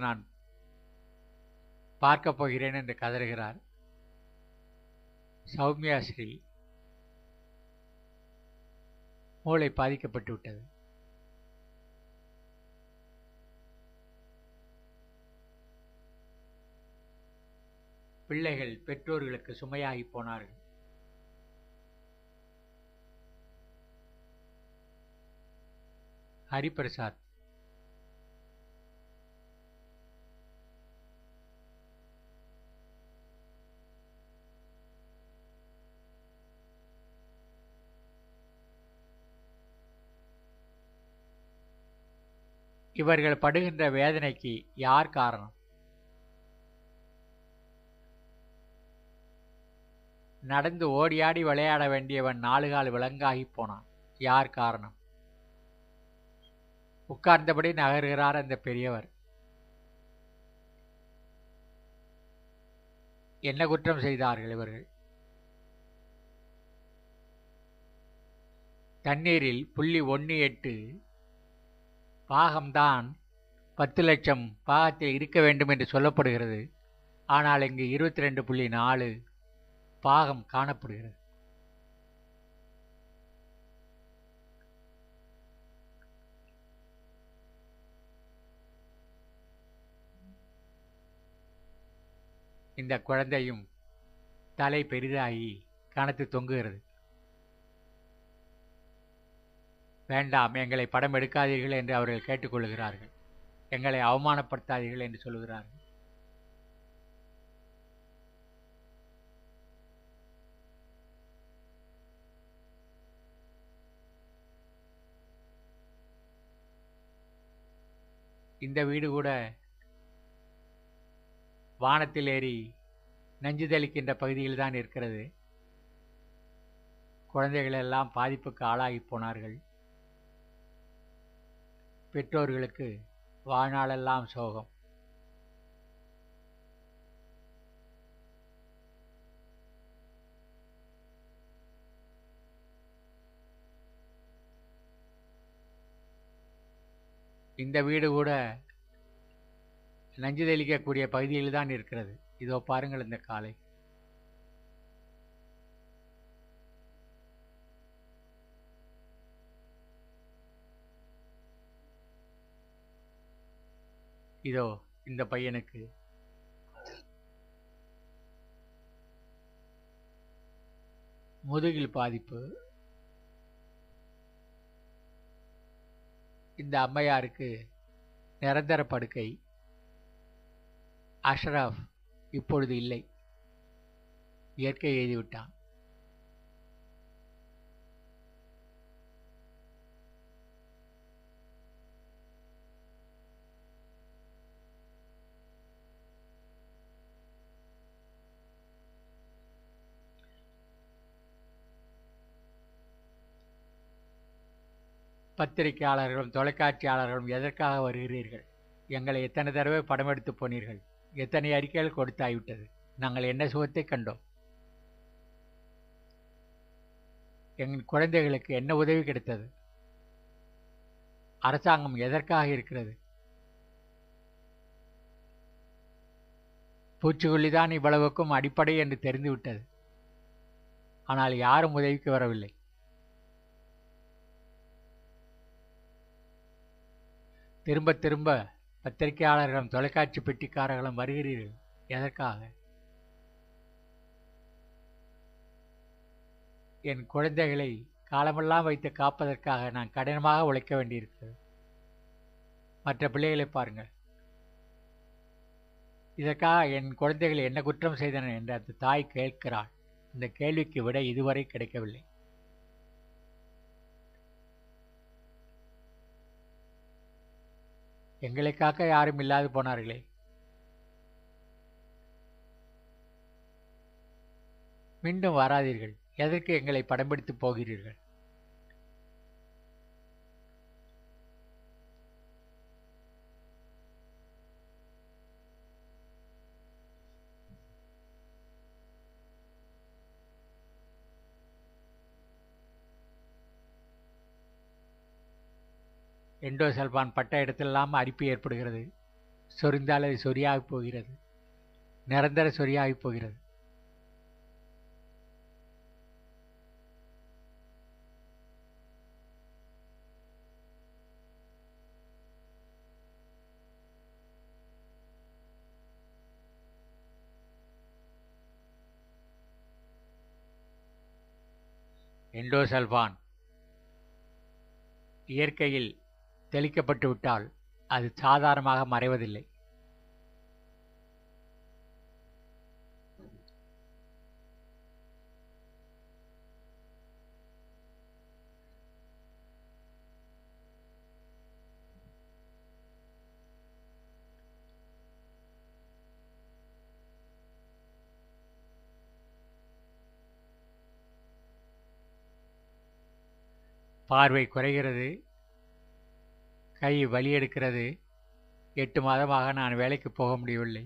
நான் பார்க்கப் போகிறேன் என்று கதறுகிறார் சௌமியா ஸ்ரீ மூளை பாதிக்கப்பட்டு விட்டது பிள்ளைகள் பெற்றோர்களுக்கு சுமையாகி போனார்கள் ஹரிபிரசாத் இவர்கள் படுகின்ற வேதனைக்கு யார் காரணம் நடந்து ஓடியாடி விளையாட வேண்டியவன் நாலுகால் விலங்காகி போனான் யார் காரணம் உட்கார்ந்தபடி நகர்கிறார் அந்த பெரியவர் என்ன குற்றம் செய்தார்கள் இவர்கள் தண்ணீரில் புள்ளி ஒன்று எட்டு பாகம்தான் பத்து லட்சம் பாகத்தில் இருக்க வேண்டும் என்று சொல்லப்படுகிறது ஆனால் இங்கு இருபத்தி ரெண்டு புள்ளி நாலு பாகம் காணப்படுகிறது இந்த குழந்தையும் தலை பெரிதாகி கணத்து தொங்குகிறது வேண்டாம் எங்களை படம் எடுக்காதீர்கள் என்று அவர்கள் கேட்டுக்கொள்கிறார்கள் எங்களை அவமானப்படுத்தாதீர்கள் என்று சொல்கிறார்கள் இந்த வீடு கூட வானத்தில் ஏறி நஞ்சு தெளிக்கின்ற பகுதியில் தான் இருக்கிறது குழந்தைகள் எல்லாம் பாதிப்புக்கு ஆளாகி போனார்கள் பெற்றோர்களுக்கு வாழ்நாளெல்லாம் சோகம் இந்த வீடு கூட நஞ்சு தெளிக்கக்கூடிய பகுதியில் தான் இருக்கிறது இதோ பாருங்கள் இந்த காலை இதோ இந்த பையனுக்கு முதுகில் பாதிப்பு இந்த அம்மையாருக்கு நிரந்தர படுக்கை அஷ்ரஃப் இப்பொழுது இல்லை இயற்கை எழுதிவிட்டான் பத்திரிகையாளர்களும் தொலைக்காட்சியாளர்களும் எதற்காக வருகிறீர்கள் எங்களை எத்தனை தடவை படம் எடுத்து போனீர்கள் எத்தனை அறிக்கைகள் கொடுத்தாய்விட்டது நாங்கள் என்ன சுகத்தை கண்டோம் எங்கள் குழந்தைகளுக்கு என்ன உதவி கிடைத்தது அரசாங்கம் எதற்காக இருக்கிறது பூச்சிக்கொல்லிதான் இவ்வளவுக்கும் அடிப்படை என்று தெரிந்துவிட்டது ஆனால் யாரும் உதவிக்கு வரவில்லை திரும்ப திரும்ப பத்திரிகையாளர்களும் தொலைக்காட்சி பெட்டிக்காரர்களும் வருகிறீர்கள் எதற்காக என் குழந்தைகளை காலமெல்லாம் வைத்து காப்பதற்காக நான் கடினமாக உழைக்க வேண்டியிருக்கிறது மற்ற பிள்ளைகளை பாருங்கள் இதற்காக என் குழந்தைகள் என்ன குற்றம் செய்தன என்று அந்த தாய் கேட்கிறாள் இந்த கேள்விக்கு விட இதுவரை கிடைக்கவில்லை எங்களை காக்க யாரும் இல்லாது போனார்களே மீண்டும் வராதீர்கள் எதற்கு எங்களை படம் பிடித்து போகிறீர்கள் எண்டோசல்பான் பட்ட இடத்திலெல்லாம் அரிப்பு ஏற்படுகிறது சொரிந்தால் அது சொரியாகப் போகிறது நிரந்தர சொரியாகப் போகிறது எண்டோசல்பான் இயற்கையில் தெளிக்கப்பட்டு விட்டால் அது சாதாரணமாக மறைவதில்லை பார்வை குறைகிறது கை வலி எடுக்கிறது எட்டு மாதமாக நான் வேலைக்கு போக முடியவில்லை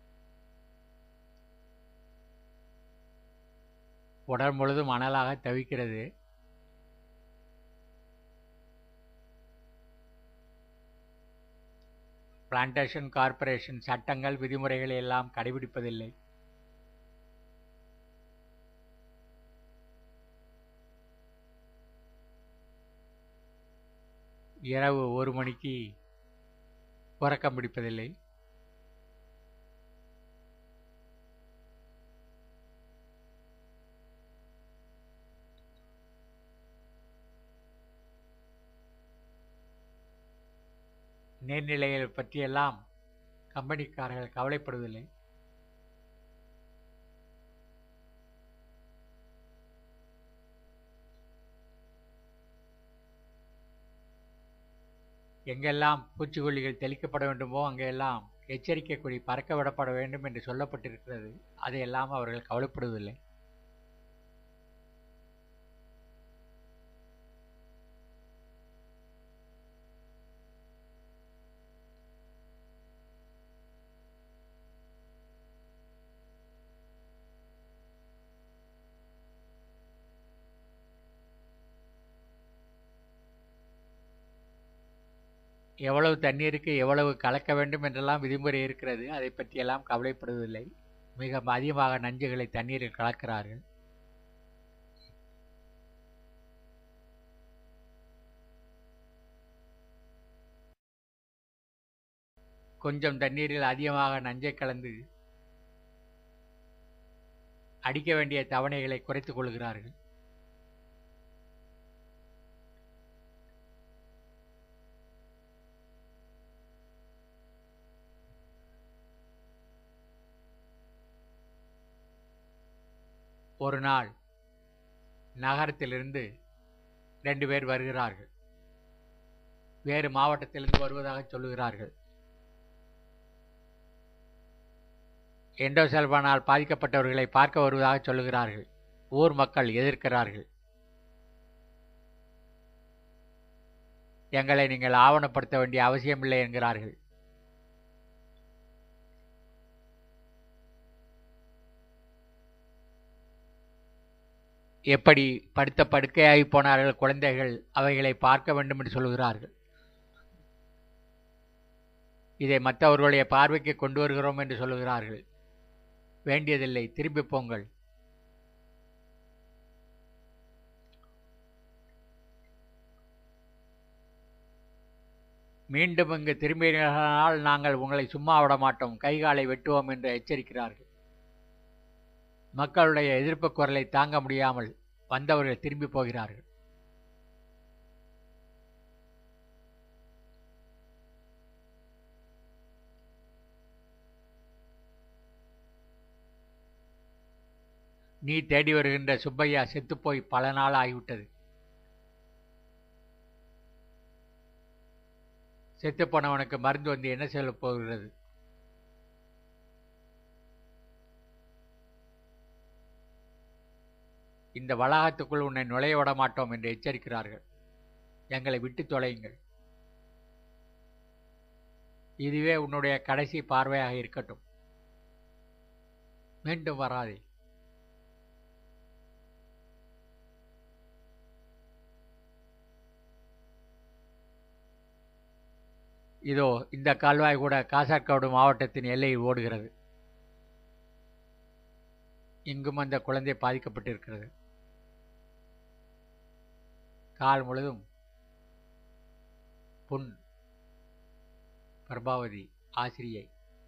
உடல் முழுதும் அனலாக தவிக்கிறது பிளான்டேஷன் கார்ப்பரேஷன் சட்டங்கள் விதிமுறைகளை எல்லாம் கடைபிடிப்பதில்லை இரவு ஒரு மணிக்கு உறக்கம் பிடிப்பதில்லை நீர்நிலைகள் பற்றியெல்லாம் கம்பெனிக்காரர்கள் கவலைப்படுவதில்லை எங்கெல்லாம் பூச்சிக்கொல்லிகள் தெளிக்கப்பட வேண்டுமோ அங்கெல்லாம் எச்சரிக்கை கொடி பறக்க விடப்பட வேண்டும் என்று சொல்லப்பட்டிருக்கிறது அதையெல்லாம் அவர்கள் கவலைப்படுவதில்லை எவ்வளவு தண்ணீருக்கு எவ்வளவு கலக்க வேண்டும் என்றெல்லாம் விதிமுறை இருக்கிறது அதை பற்றியெல்லாம் கவலைப்படுவதில்லை மிக அதிகமாக நஞ்சுகளை தண்ணீரில் கலக்கிறார்கள் கொஞ்சம் தண்ணீரில் அதிகமாக நஞ்சை கலந்து அடிக்க வேண்டிய தவணைகளை குறைத்துக் கொள்கிறார்கள் ஒரு நாள் நகரத்திலிருந்து ரெண்டு பேர் வருகிறார்கள் வேறு மாவட்டத்திலிருந்து வருவதாக சொல்லுகிறார்கள் எண்டோசெல்பானால் பாதிக்கப்பட்டவர்களை பார்க்க வருவதாக சொல்லுகிறார்கள் ஊர் மக்கள் எதிர்க்கிறார்கள் எங்களை நீங்கள் ஆவணப்படுத்த வேண்டிய அவசியமில்லை என்கிறார்கள் எப்படி படுத்த படுக்கையாகி போனார்கள் குழந்தைகள் அவைகளை பார்க்க வேண்டும் என்று சொல்கிறார்கள் இதை மற்றவர்களுடைய பார்வைக்கு கொண்டு வருகிறோம் என்று சொல்லுகிறார்கள் வேண்டியதில்லை திரும்பி போங்கள் மீண்டும் இங்கு திரும்பினால் நாங்கள் உங்களை சும்மா விட மாட்டோம் கைகாலை வெட்டுவோம் என்று எச்சரிக்கிறார்கள் மக்களுடைய எதிர்ப்பு குரலை தாங்க முடியாமல் வந்தவர்கள் திரும்பி போகிறார்கள் நீ தேடி வருகின்ற சுப்பையா செத்துப்போய் பல நாள் ஆகிவிட்டது செத்துப்போனவனுக்கு மருந்து வந்து என்ன செய்ய போகிறது இந்த வளாகத்துக்குள் உன்னை நுழைய விட மாட்டோம் என்று எச்சரிக்கிறார்கள் எங்களை விட்டு தொலையுங்கள் இதுவே உன்னுடைய கடைசி பார்வையாக இருக்கட்டும் மீண்டும் வராதே இதோ இந்த கால்வாய் கூட காசர்கோடு மாவட்டத்தின் எல்லையில் ஓடுகிறது இங்கும் அந்த குழந்தை பாதிக்கப்பட்டிருக்கிறது கால் முழுதும் புண் பிரபாவதி ஆசிரியை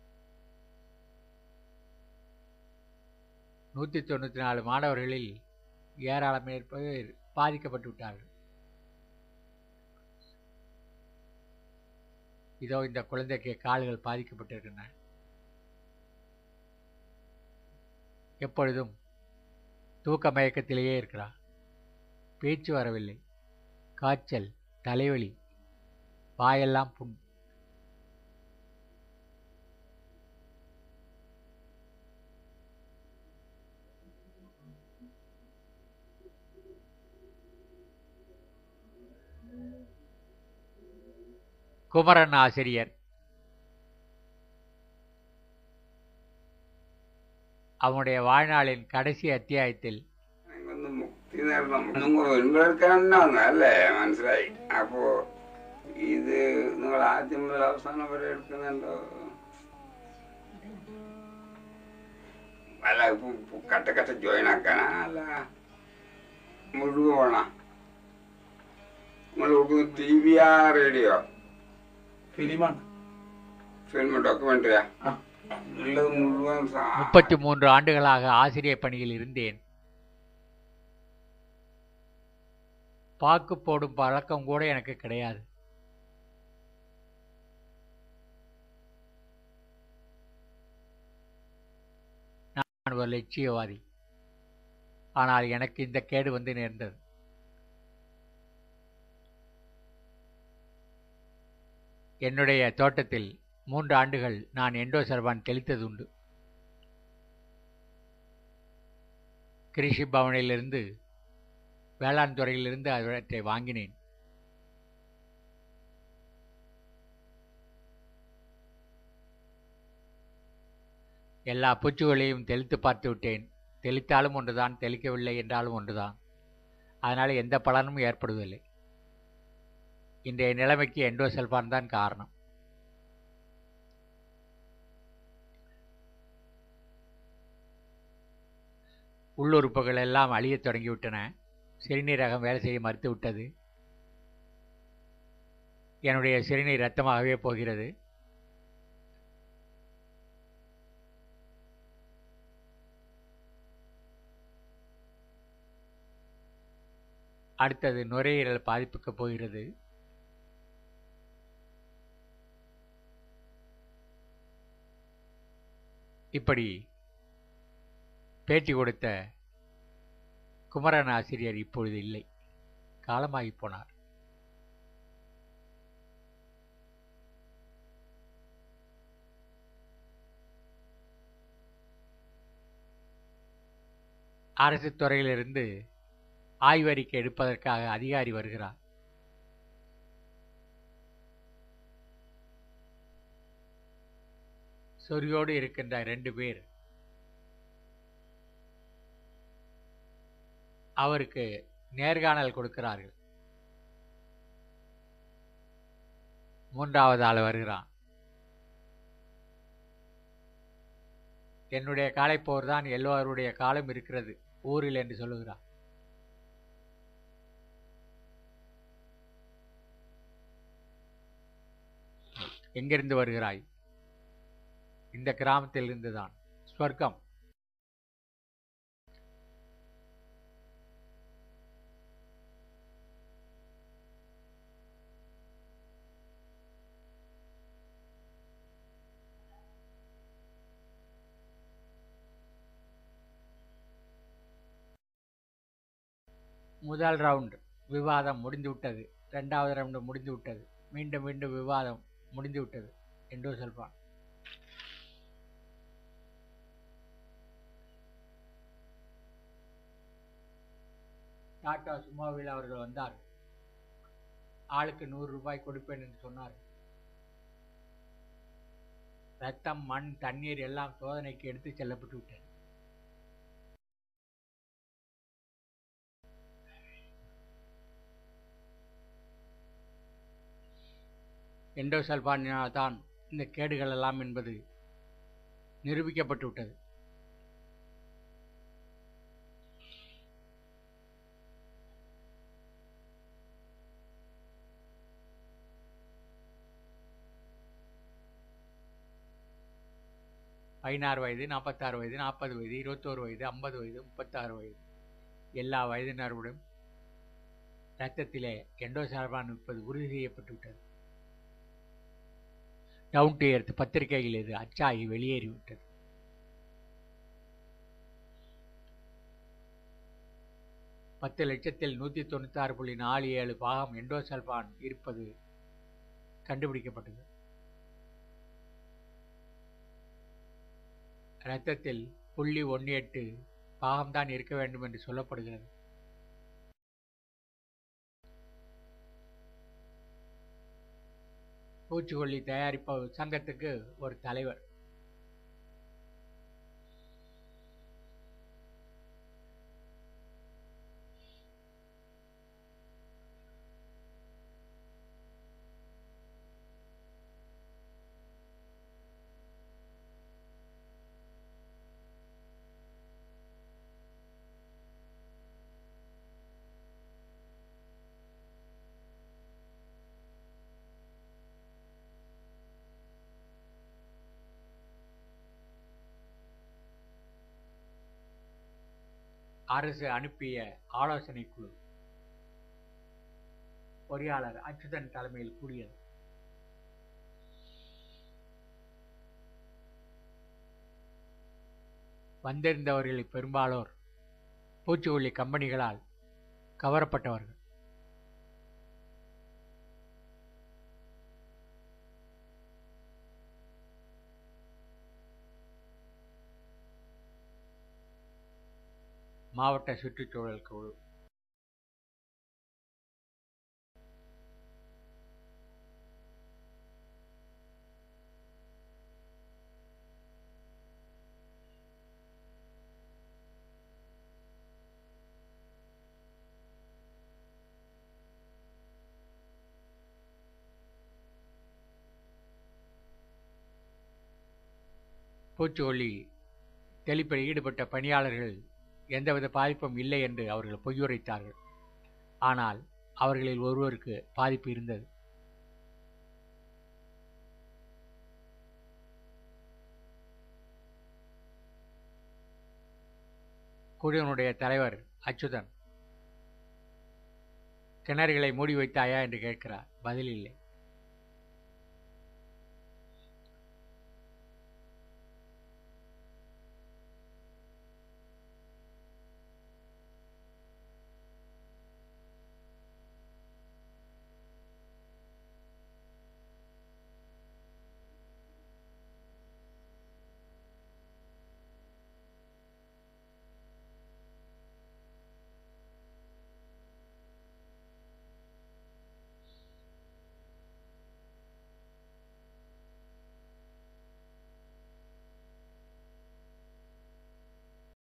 நூற்றி தொண்ணூற்றி நாலு மாணவர்களில் ஏராளம் பேர் பாதிக்கப்பட்டு விட்டார்கள் இதோ இந்த குழந்தைக்கு கால்கள் பாதிக்கப்பட்டிருக்கின்றன எப்பொழுதும் தூக்க மயக்கத்திலேயே இருக்கிறார் பேச்சு வரவில்லை காய்ச்சல் தலைவலி வாயெல்லாம் புண் குமரன் ஆசிரியர் அவனுடைய வாழ்நாளின் கடைசி അധ്യായത്തിൽ എനിക്കൊന്ന് മുക്തി നേടണം നിങ്ങൾ വരുമ്പോഴേക്കാണ് അല്ലേ മനസ്സിലായി അപ്പോ ഇത് നിങ്ങൾ ആദ്യം മുതൽ അവസാനം വരെ എടുക്കുന്നുണ്ടോ അല്ല ഇപ്പൊ ഇപ്പൊ കട്ട കട്ട ജോയിൻ ആക്കാനാ അല്ല മുഴുവൻ വേണോ നിങ്ങൾ കൊടുക്കുന്നത് ടി വിയാ റേഡിയോ ഫിലിമാണ് ഫിലിം ഡോക്യുമെന്ററിയാ ഉള്ളത് മുഴുവൻ സാ- முப்பத்தி மூன்று ஆண்டுகளாக ஆசிரியர் பணியில் இருந்தேன் பாக்கு போடும் பழக்கம் கூட எனக்கு கிடையாது நான் ஒரு லட்சியவாதி ஆனால் எனக்கு இந்த கேடு வந்து நேர்ந்தது என்னுடைய தோட்டத்தில் மூன்று ஆண்டுகள் நான் எண்டோசர்பான் தெளித்தது உண்டு கிருஷி பவனிலிருந்து வேளாண் துறையிலிருந்து அவற்றை வாங்கினேன் எல்லா பூச்சிகளையும் தெளித்து பார்த்து விட்டேன் தெளித்தாலும் ஒன்றுதான் தெளிக்கவில்லை என்றாலும் ஒன்றுதான் அதனால் எந்த பலனும் ஏற்படுவதில்லை இன்றைய நிலைமைக்கு எண்டோசல்பான் தான் காரணம் உள்ளுறுப்புகள் எல்லாம் அழியத் தொடங்கிவிட்டன சிறுநீரகம் வேலை செய்ய மறுத்துவிட்டது என்னுடைய சிறுநீர் ரத்தமாகவே போகிறது அடுத்தது நுரையீரல் பாதிப்புக்கு போகிறது இப்படி பேட்டி கொடுத்த குமரன் ஆசிரியர் இப்பொழுது இல்லை காலமாகி போனார் அரசு துறையிலிருந்து ஆய்வறிக்கை எடுப்பதற்காக அதிகாரி வருகிறார் சொரியோடு இருக்கின்ற ரெண்டு பேர் அவருக்கு நேர்காணல் கொடுக்கிறார்கள் மூன்றாவது ஆள் வருகிறான் என்னுடைய காலைப்போர் தான் எல்லோருடைய காலம் இருக்கிறது ஊரில் என்று சொல்லுகிறான் எங்கிருந்து வருகிறாய் இந்த கிராமத்தில் இருந்துதான் ஸ்வர்க்கம் முதல் ரவுண்ட் விவாதம் முடிந்துவிட்டது ரெண்டாவது ரவுண்டு முடிந்து விட்டது மீண்டும் மீண்டும் விவாதம் முடிந்து விட்டது என்று சொல்வான் டாடா சுமாவில் அவர்கள் வந்தார் ஆளுக்கு நூறு ரூபாய் கொடுப்பேன் என்று சொன்னார் ரத்தம் மண் தண்ணீர் எல்லாம் சோதனைக்கு எடுத்து செல்லப்பட்டு விட்டது எண்டோசல்பானினால் தான் இந்த கேடுகள் எல்லாம் என்பது நிரூபிக்கப்பட்டு விட்டது பதினாறு வயது நாற்பத்தாறு வயது நாற்பது வயது இருபத்தோரு வயது ஐம்பது வயது முப்பத்தாறு வயது எல்லா வயதினருடன் இரத்தத்திலே எண்டோசார்பான் இருப்பது உறுதி செய்யப்பட்டு விட்டது டவுன் டு எர்த் பத்திரிகையில் இது அச்சாகி வெளியேறிவிட்டது பத்து லட்சத்தில் நூற்றி தொண்ணூத்தாறு புள்ளி நாலு ஏழு பாகம் எண்டோசல்பான் இருப்பது கண்டுபிடிக்கப்பட்டது இரத்தத்தில் புள்ளி ஒன்று எட்டு பாகம்தான் இருக்க வேண்டும் என்று சொல்லப்படுகிறது பூச்சிக்கொல்லி தயாரிப்பு சங்கத்துக்கு ஒரு தலைவர் அரசு அனுப்பிய ஆலோசனை குழு பொறியாளர் அச்சுதன் தலைமையில் கூடியது வந்திருந்தவர்களில் பெரும்பாலோர் பூச்சிக்கொல்லி கம்பெனிகளால் கவரப்பட்டவர்கள் மாவட்ட சுற்றுச்சூழல் குழு பூச்சிக்கொல்லி தெளிப்பில் ஈடுபட்ட பணியாளர்கள் எந்தவித பாதிப்பும் இல்லை என்று அவர்கள் பொய்யுரைத்தார்கள் ஆனால் அவர்களில் ஒருவருக்கு பாதிப்பு இருந்தது குழுவினுடைய தலைவர் அச்சுதன் கிணறுகளை மூடி வைத்தாயா என்று கேட்கிறார் பதில் இல்லை